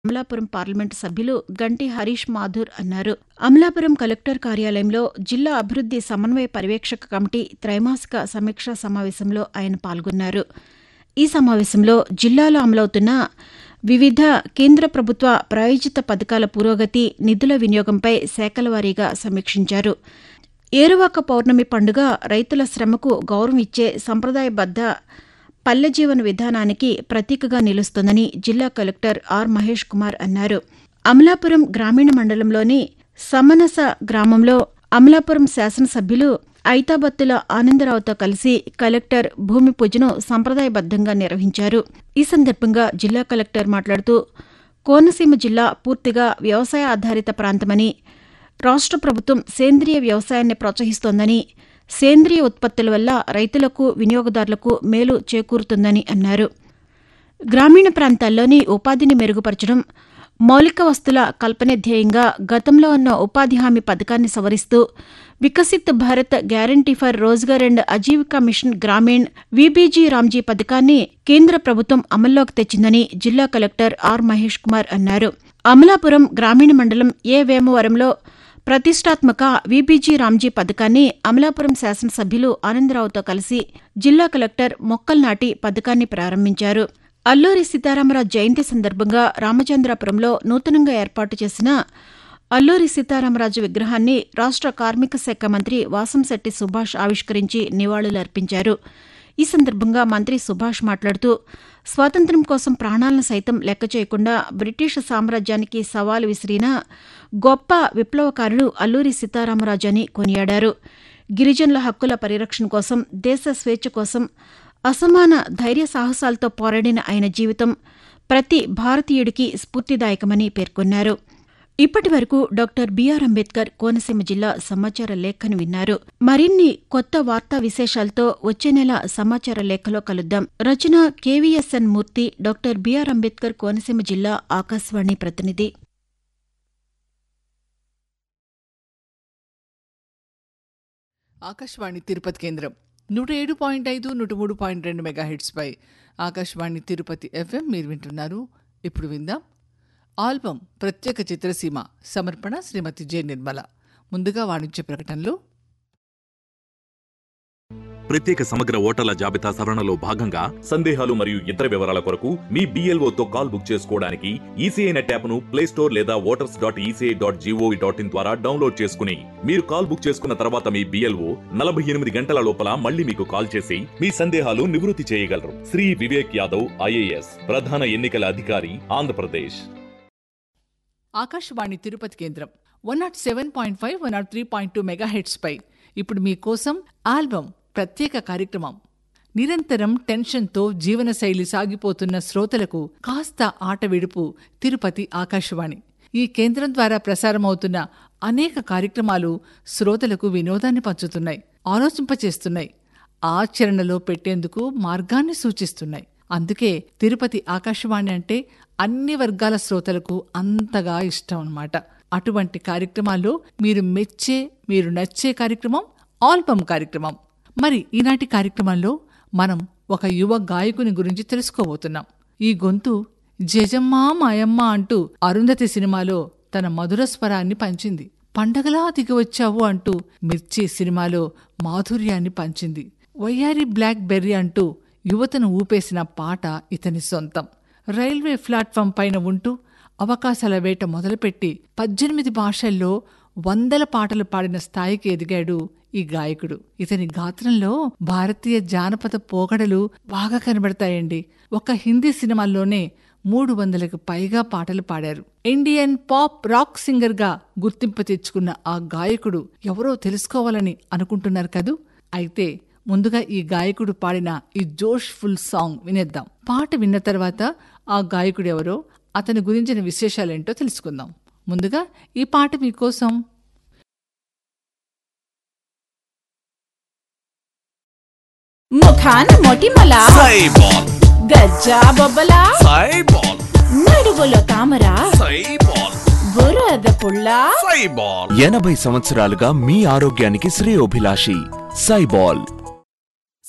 Amalapuram parliament సభ్యులు గంటి హరీష్ మాథూర్ అన్నారు అమలాపురం కలెక్టర్ కార్యాలయంలో జిల్లా అభివృద్ది సమన్వయ పర్యవేక్షక కమిటీ త్రైమాసిక సమీక్షా సమావేశంలో ఆయన పాల్గొన్నారు ఈ సమావేశంలో జిల్లాలో అమలవుతున్న వివిధ కేంద్ర ప్రభుత్వ ప్రాయోజిత పథకాల పురోగతి నిధుల వినియోగంపై శాఖల వారీగా సమీక్షించారు ఏరువాక పౌర్ణమి పండుగ రైతుల శ్రమకు గౌరవం ఇచ్చే సంప్రదాయబద్ద పల్లె జీవన విధానానికి ప్రతీకగా నిలుస్తోందని జిల్లా కలెక్టర్ ఆర్ మహేష్ కుమార్ అన్నారు అమలాపురం గ్రామీణ మండలంలోని సమనస గ్రామంలో అమలాపురం శాసనసభ్యులు ఐతాబత్తుల ఆనందరావుతో కలిసి కలెక్టర్ భూమి పూజను సంప్రదాయబద్దంగా నిర్వహించారు ఈ సందర్భంగా జిల్లా కలెక్టర్ మాట్లాడుతూ కోనసీమ జిల్లా పూర్తిగా వ్యవసాయ ఆధారిత ప్రాంతమని రాష్ట్ర ప్రభుత్వం సేంద్రియ వ్యవసాయాన్ని ప్రోత్సహిస్తోందని సేంద్రియ ఉత్పత్తుల వల్ల రైతులకు వినియోగదారులకు మేలు చేకూరుతుందని అన్నారు గ్రామీణ ప్రాంతాల్లోని ఉపాధిని మెరుగుపరచడం మౌలిక వస్తుల కల్పనే ధ్యేయంగా గతంలో ఉన్న ఉపాధి హామీ పథకాన్ని సవరిస్తూ Viksit Bharat guarantee for Rozgar and Ajeevika mission Gramin VBG Ramji పథకాన్ని కేంద్ర ప్రభుత్వం అమల్లోకి తెచ్చిందని జిల్లా కలెక్టర్ ఆర్ మహేష్ కుమార్ అన్నారు అమలాపురం గ్రామీణ మండలం ఏ వేమవరంలో ప్రతిష్టాత్మక వీబీజీ రామ్జీ పథకాన్ని అమలాపురం శాసనసభ్యులు ఆనందరావుతో కలిసి జిల్లా కలెక్టర్ మొక్కలు నాటి పథకాన్ని ప్రారంభించారు అల్లూరి సీతారామరాజు జయంతి సందర్భంగా రామచంద్రాపురంలో నూతనంగా ఏర్పాటు చేసిన అల్లూరి సీతారామరాజు విగ్రహాన్ని రాష్ట్ర కార్మిక శాఖ మంత్రి వాసంశెట్టి సుభాష్ ఆవిష్కరించి నివాళులర్పించారు ఈ సందర్భంగా మంత్రి సుభాష్ మాట్లాడుతూ స్వాతంత్ర్యం కోసం ప్రాణాలను సైతం లెక్క చేయకుండా బ్రిటిష్ సామ్రాజ్యానికి సవాలు విసిరిన గొప్ప విప్లవకారుడు అల్లూరి సీతారామరాజు అని కొనియాడారు గిరిజనుల హక్కుల పరిరక్షణ కోసం దేశ స్వేచ్ఛ కోసం అసమాన ధైర్య సాహసాలతో పోరాడిన ఆయన జీవితం ప్రతి భారతీయుడికి స్ఫూర్తిదాయకమని పేర్కొన్నారు ఇప్పటి వరకు డాక్టర్ బీఆర్ అంబేద్కర్ కోనసీమ జిల్లా సమాచార లేఖను విన్నారు మరిన్ని కొత్త వార్తా విశేషాలతో వచ్చే నెల సమాచార లేఖలో కలుద్దాం రచన KVSN Murthy doctor BR Ambedkar Konaseema జిల్లా ఆకాశవాణి ప్రతినిధి ఆకాశవాణి తిరుపతి కేంద్రం నూట ఏడు పాయింట్ ఐదు నూట మూడు పాయింట్ రెండు మెగాహిట్స్పై ఆకాశవాణి తిరుపతి ఎఫ్ఎం మీరు వింటున్నారు ఇప్పుడు విందాం ఆల్బమ్ ప్రత్యేక చిత్రసీమ సమర్పణ శ్రీమతి జె నిర్మల ముందుగా వాణిజ్య ప్రకటనలు ప్రత్యేక సమగ్ర ఓటర్ల జాబితా సవరణలో భాగంగా సందేహాలు మరియు ఇతర వివరాల కొరకు మీ బీఎల్ఓతో కాల్ బుక్ చేసుకోవడానికి ఈసీఐ నెట్ యాప్ను ప్లే స్టోర్ లేదా voters dot ECI dot GOV dot in ద్వారా డౌన్లోడ్ చేసుకుని మీరు కాల్ బుక్ చేసుకున్న తర్వాత మీ బీఎల్ఓ నలభై ఎనిమిది గంటల లోపల మళ్ళీ మీకు కాల్ చేసి మీ సందేహాలు నివృత్తి చేయగలరు శ్రీ వివేక్ యాదవ్ ఐఏఎస్ ప్రధాన ఎన్నికల అధికారి ఆంధ్రప్రదేశ్ ఆకాశవాణి తిరుపతి కేంద్రం one nought seven point five one nought three point two మెగాహెట్స్పై ఇప్పుడు మీకోసం ఆల్బమ్ ప్రత్యేక కార్యక్రమం నిరంతరం టెన్షన్తో జీవనశైలి సాగిపోతున్న శ్రోతలకు కాస్త ఆట విడుపు తిరుపతి ఆకాశవాణి ఈ కేంద్రం ద్వారా ప్రసారమవుతున్న అనేక కార్యక్రమాలు శ్రోతలకు వినోదాన్ని పంచుతున్నాయి ఆలోచింపచేస్తున్నాయి ఆచరణలో పెట్టేందుకు మార్గాన్ని సూచిస్తున్నాయి అందుకే తిరుపతి ఆకాశవాణి అంటే అన్ని వర్గాల శ్రోతలకు అంతగా ఇష్టం అన్నమాట అటువంటి కార్యక్రమాల్లో మీరు మెచ్చే మీరు నచ్చే కార్యక్రమం ఆల్బమ్ కార్యక్రమం మరి ఈనాటి కార్యక్రమంలో మనం ఒక యువ గాయకుని గురించి తెలుసుకోబోతున్నాం ఈ గొంతు జజమ్మా మాయమ్మ అంటూ అరుంధతి సినిమాలో తన మధుర స్వరాన్ని పంచింది పండగలా దిగివచ్చావు అంటూ మిర్చి సినిమాలో మాధుర్యాన్ని పంచింది వయ్యారి బ్లాక్ బెర్రీ అంటూ యువతను ఊపేసిన పాట ఇతని సొంతం రైల్వే ప్లాట్ఫామ్ పైన ఉంటూ అవకాశాల వేట మొదలుపెట్టి పద్దెనిమిది భాషల్లో వందల పాటలు పాడిన స్థాయికి ఎదిగాడు ఈ గాయకుడు ఇతని గాత్రంలో భారతీయ జానపద పోగడలు బాగా కనబడతాయండి ఒక హిందీ సినిమాల్లోనే మూడు వందలకు పైగా పాటలు పాడారు ఇండియన్ పాప్ రాక్ సింగర్ గా గుర్తింపు తెచ్చుకున్న ఆ గాయకుడు ఎవరో తెలుసుకోవాలని అనుకుంటున్నారు కదూ అయితే ముందుగా ఈ గాయకుడు పాడిన ఈ జోష్ ఫుల్ సాంగ్ వినేద్దాం పాట విన్న తర్వాత ఆ గాయకుడు ఎవరో అతని గురించిన విశేషాలేంటో తెలుసుకుందాం ముందుగా ఈ పాట మీకోసం ముఖాన మొటిమల సైబాల్ గజ్జా బొబ్బల సైబాల్ నడువులో తామర సైబాల్ బురద పుల్ల సైబాల్ ఎనభై సంవత్సరాలుగా మీ ఆరోగ్యానికి శ్రేయోభిలాషి సైబాల్